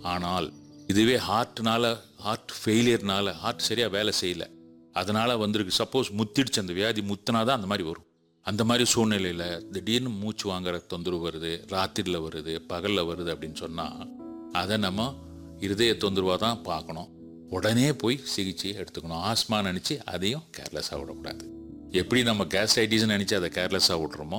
ஆனால் இதுவே ஹார்ட்னால heart ஃபெயிலியர்னால heart சரியாக வேலை செய்யல அதனால வந்திருக்கு சப்போஸ் முத்திடுச்சு அந்த வியாதி முத்தினா தான் அந்த மாதிரி வரும் அந்த மாதிரி சூழ்நிலையில் திடீர்னு மூச்சு வாங்குற தொந்தரவு வருது ராத்திரியில் வருது பகலில் வருது அப்படின்னு சொன்னால் அதை நம்ம இருதய தொந்தரவாக தான் பார்க்கணும் உடனே போய் சிகிச்சை எடுத்துக்கணும் ஆஸ்மா நினச்சி அதையும் கேர்லெஸ்ஸாக விடக்கூடாது எப்படி நம்ம கேஸ்ட்ரைட்டிஸ் நினச்சி அதை கேர்லெஸ்ஸாக விட்றோமோ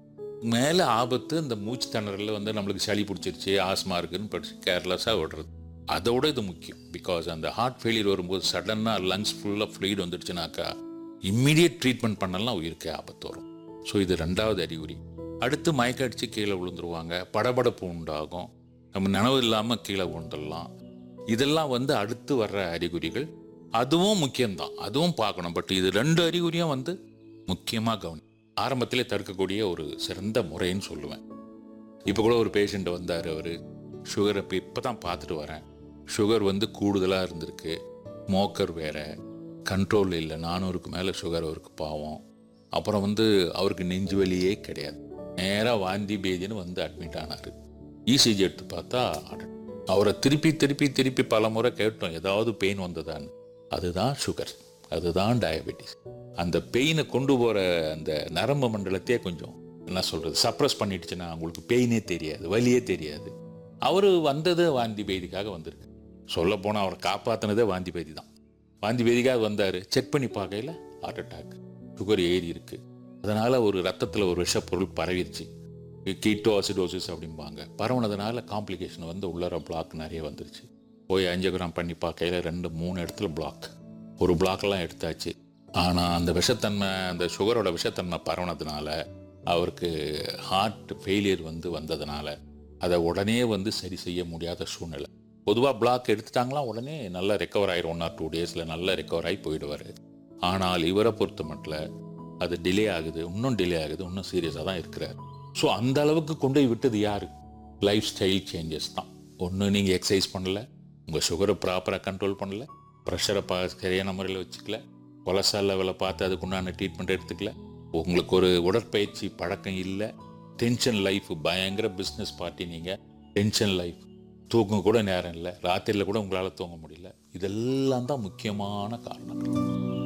மேலே ஆபத்து இந்த மூச்சு திணறலில் வந்து நம்மளுக்கு சளி பிடிச்சிருச்சு ஆஸ்மா இருக்குன்னு படிச்சு கேர்லெஸ்ஸாக விடுறது அதோட இது முக்கியம் பிகாஸ் அந்த ஹார்ட் ஃபெயிலியர் வரும்போது சடனாக லங்ஸ் ஃபுல்லாக ஃப்ளூயிட் வந்துடுச்சுனாக்கா இம்மிடியட் ட்ரீட்மெண்ட் பண்ணலாம் உயிருக்கே ஆபத்து வரும் ஸோ இது ரெண்டாவது அறிகுறி அடுத்து மயக்க அடித்து கீழே விழுந்துருவாங்க படபடப்பு உண்டாகும் நம்ம நினைவு இல்லாமல் கீழே விழுந்துடலாம் இதெல்லாம் வந்து அடுத்து வர்ற அறிகுறிகள் அதுவும் முக்கியம்தான் அதுவும் பார்க்கணும் பட் இது ரெண்டு அறிகுறியும் வந்து முக்கியமாக கவனி ஆரம்பத்திலே தடுக்கக்கூடிய ஒரு சிறந்த முறைன்னு சொல்லுவேன் இப்போ கூட ஒரு பேஷண்ட் வந்தார் அவர் சுகரை இப்போ இப்போ தான் பார்த்துட்டு வரேன் சுகர் வந்து கூடுதலாக இருந்திருக்கு மோக்கர் வேற கண்ட்ரோல் இல்லை நானூறுக்கு மேலே சுகர் அவருக்கு பாவம் அப்புறம் வந்து அவருக்கு நெஞ்சு வலியே கிடையாது நேராக வாந்தி பேதின்னு வந்து அட்மிட் ஆனார் இசிஜி எடுத்து பார்த்தா அட- அவரை திருப்பி திருப்பி திருப்பி பல முறை கேட்டோம் ஏதாவது பெயின் வந்ததான்னு அதுதான் சுகர் அதுதான் டயபெட்டிஸ் அந்த பெயினை கொண்டு போகிற அந்த நரம்பு மண்டலத்தையே கொஞ்சம் என்ன சொல்கிறது சப்ரஸ் பண்ணிடுச்சுன்னா உங்களுக்கு பெயினே தெரியாது வலியே தெரியாது அவர் வந்தது வாந்தி பேதிக்காக வந்திருக்கு சொல்லப் போனால் அவரை காப்பாற்றினதே வாந்தி பேதி தான் வாந்தி பேதிக்காக வந்தார் செக் பண்ணி பார்க்கையில் ஹார்ட் அட்டாக் சுகர் ஏறி இருக்கு அதனால் ஒரு ரத்தத்தில் ஒரு விஷப்பொருள் பரவிருச்சு கீட்டோ அசிடோசிஸ் அப்படிம்பாங்க பரவுனதுனால காம்ப்ளிகேஷன் வந்து உள்ளர பிளாக் நிறைய வந்துருச்சு போய் அஞ்சியோகிராம் பண்ணி பார்க்கையில் ரெண்டு மூணு இடத்துல பிளாக் ஒரு பிளாக்லாம் எடுத்தாச்சு ஆனால் அந்த விஷத்தன்மை அந்த சுகரோட விஷத்தன்மை பரவுனதுனால அவருக்கு ஹார்ட் ஃபெயிலியர் வந்து வந்ததுனால அதை உடனே வந்து சரி செய்ய முடியாத சூழ்நிலை பொதுவாக பிளாக் எடுத்துட்டாங்களா உடனே நல்லா ரெக்கவர் ஆயிரும் ஒன் ஆர் டூ டேஸில் நல்லா ரெக்கவர் ஆகி போயிடுவார் ஆனால் இவரை பொறுத்த மட்டும் அது டிலே ஆகுது இன்னும் டிலே ஆகுது இன்னும் சீரியஸாக தான் இருக்கிறார் ஸோ அந்த அளவுக்கு கொண்டு போய் விட்டது யாரு லைஃப் ஸ்டைல் சேஞ்சஸ் தான் ஒன்று நீங்கள் எக்ஸசைஸ் பண்ணல உங்கள் சுகரை ப்ராப்பராக கண்ட்ரோல் பண்ணல ப்ரெஷரை பா சரியான முறையில் வச்சுக்கல கொலஸ்ட்ரால் லெவலை பார்த்து அதுக்குண்டான ட்ரீட்மெண்ட் எடுத்துக்கல உங்களுக்கு ஒரு உடற்பயிற்சி பழக்கம் இல்லை டென்ஷன் லைஃப் பயங்கர பிஸ்னஸ் பார்ட்டி நீங்கள் டென்ஷன் லைஃப் தூக்கம் கூட நேரம் இல்லை ராத்திரியில் கூட உங்களால் தூங்க முடியல இதெல்லாம் தான் முக்கியமான காரணங்கள்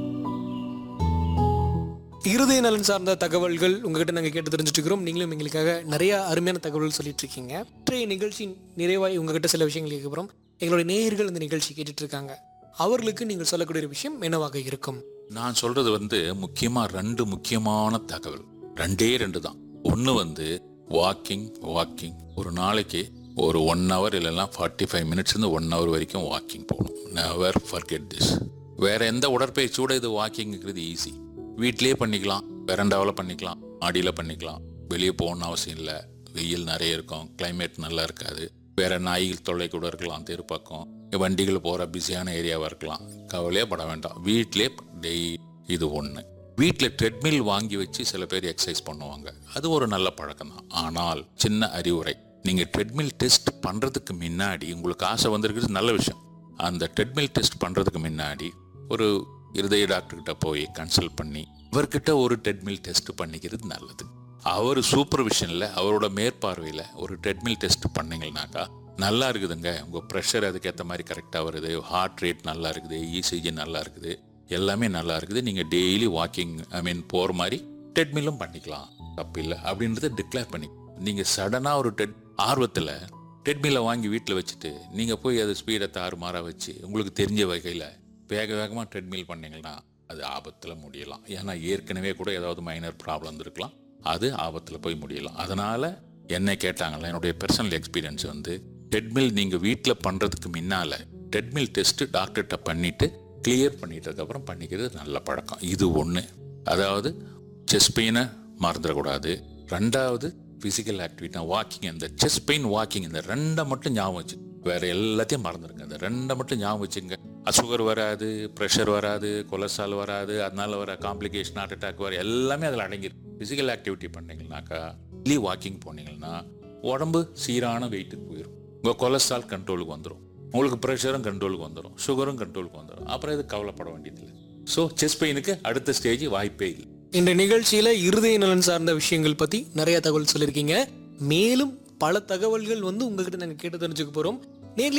இருதய நலன் சார்ந்த தகவல்கள் உங்ககிட்ட நாங்கள் கேட்டு தெரிஞ்சுட்டு இருக்கிறோம் நீங்களும் எங்களுக்காக நிறைய அருமையான தகவல்கள் சொல்லிட்டு இருக்கீங்க இன்றைய நிகழ்ச்சி நிறைவாய் உங்ககிட்ட சில விஷயங்கள் கேட்க போகிறோம் எங்களுடைய நேயர்கள் இந்த நிகழ்ச்சி கேட்டுட்டு இருக்காங்க அவர்களுக்கு நீங்கள் சொல்லக்கூடிய ஒரு விஷயம் என்னவாக இருக்கும் நான் சொல்றது வந்து முக்கியமா ரெண்டு முக்கியமான தகவல் ரெண்டே ரெண்டு தான் ஒன்று வந்து வாக்கிங் வாக்கிங் ஒரு நாளைக்கு ஒரு ஒன் ஹவர் இல்லைன்னா ஃபார்ட்டி ஃபைவ் மினிட்ஸ்லேருந்து ஒன் ஹவர் வரைக்கும் வாக்கிங் போகணும் நெவர் forget திஸ் வேற எந்த உடற்பயிற்சியோட இது வாக்கிங்கிறது ஈஸி வீட்டிலேயே பண்ணிக்கலாம் வெரண்டாவில் பண்ணிக்கலாம் மாடியில் பண்ணிக்கலாம் வெளியே போகணும்னு அவசியம் இல்லை வெயில் நிறைய இருக்கும் climate நல்லா இருக்காது வேற நாய்கள் தொல்லை கூட இருக்கலாம் தெரு பக்கம் வண்டிகள் போகிற பிஸியான ஏரியாவாக இருக்கலாம் கவலையே பட வேண்டாம் வீட்டிலே டெய் இது ஒன்று வீட்டில் ட்ரெட்மில் வாங்கி வச்சு சில பேர் எக்ஸசைஸ் பண்ணுவாங்க அது ஒரு நல்ல பழக்கம் தான் ஆனால் சின்ன அறிவுரை நீங்கள் ட்ரெட்மில் டெஸ்ட் பண்ணுறதுக்கு முன்னாடி உங்களுக்கு ஆசை வந்திருக்கிறது நல்ல விஷயம் அந்த ட்ரெட்மில் டெஸ்ட் பண்ணுறதுக்கு முன்னாடி ஒரு இருதய டாக்டர்கிட்ட போய் கன்சல்ட் பண்ணி இவர்கிட்ட ஒரு ட்ரெட்மில் டெஸ்ட் பண்ணிக்கிறது நல்லது அவர் சூப்பர்விஷனில் அவரோட மேற்பார்வையில் ஒரு ட்ரெட்மில் டெஸ்ட் பண்ணீங்கன்னாக்கா நல்லா இருக்குதுங்க உங்கள் ப்ரெஷர் அதுக்கேற்ற மாதிரி கரெக்டாக வருது ஹார்ட் ரேட் நல்லா இருக்குது இசிஜி நல்லா இருக்குது எல்லாமே நல்லா இருக்குது நீங்கள் டெய்லி வாக்கிங் ஐ மீன் போகிற மாதிரி ட்ரெட்மில்லும் பண்ணிக்கலாம் தப்பு இல்லை அப்படின்றத டிக்ளேர் பண்ணி நீங்கள் சடனாக ஒரு டெட் ஆர்வத்தில் ட்ரெட்மில்லை வாங்கி வீட்டில் வச்சுட்டு நீங்கள் போய் அது ஸ்பீடை தாறுமாறாக வச்சு உங்களுக்கு தெரிஞ்ச வகையில் வேக வேகமாக ட்ரெட்மில் பண்ணீங்கன்னா அது ஆபத்தில் முடியலாம் ஏன்னா ஏற்கனவே கூட ஏதாவது மைனர் ப்ராப்ளம் இருக்கலாம் அது ஆபத்தில் போய் முடியலாம் அதனால் என்ன கேட்டாங்களா என்னுடைய பர்சனல் எக்ஸ்பீரியன்ஸ் வந்து ட்ரெட்மில் நீங்கள் வீட்டில் பண்ணுறதுக்கு முன்னால் ட்ரெட்மில் டெஸ்ட்டு டாக்டர்கிட்ட பண்ணிவிட்டு கிளியர் பண்ணிட்டதுக்கப்புறம் பண்ணிக்கிறது நல்ல பழக்கம் இது ஒன்று அதாவது செஸ்ட் பெயினை மறந்துடக்கூடாது ரெண்டாவது ஃபிசிக்கல் ஆக்டிவிட்டி வாக்கிங் இந்த செஸ்ட் பெயின் வாக்கிங் இந்த ரெண்டை மட்டும் ஞாபகம் வச்சு வேற எல்லாத்தையும் மறந்துடுங்க இந்த ரெண்டை மட்டும் ஞாபகம் வச்சுங்க சுகர் வராது ப்ரெஷர் வராது கொலஸ்ட்ரால் வராது அதனால வர காம்ப்ளிகேஷன் ஹார்ட் அட்டாக் வர எல்லாமே அதில் அடங்கிடும் ஃபிசிக்கல் ஆக்டிவிட்டி பண்ணீங்கன்னாக்கா டெய்லி வாக்கிங் போனீங்கன்னா உடம்பு சீரான வெயிட்டுக்கு போயிடும் உங்கள் கொலஸ்ட்ரால் கண்ட்ரோலுக்கு வந்துடும் உங்களுக்கு ப்ரெஷரும் கண்ட்ரோலுக்கு வந்துடும் சுகரும் கண்ட்ரோலுக்கு வந்துடும் அப்புறம் இது கவலைப்பட வேண்டியதில்லை ஸோ செஸ் பெயினுக்கு அடுத்த ஸ்டேஜ் வாய்ப்பே இல்லை இந்த நிகழ்ச்சியில இருதய நலன் சார்ந்த விஷயங்கள் பத்தி நிறைய தகவல் சொல்லியிருக்கீங்க மேலும் பல தகவல்கள் வந்து உங்ககிட்ட நாங்கள் கேட்டு தெரிஞ்சுக்க போறோம்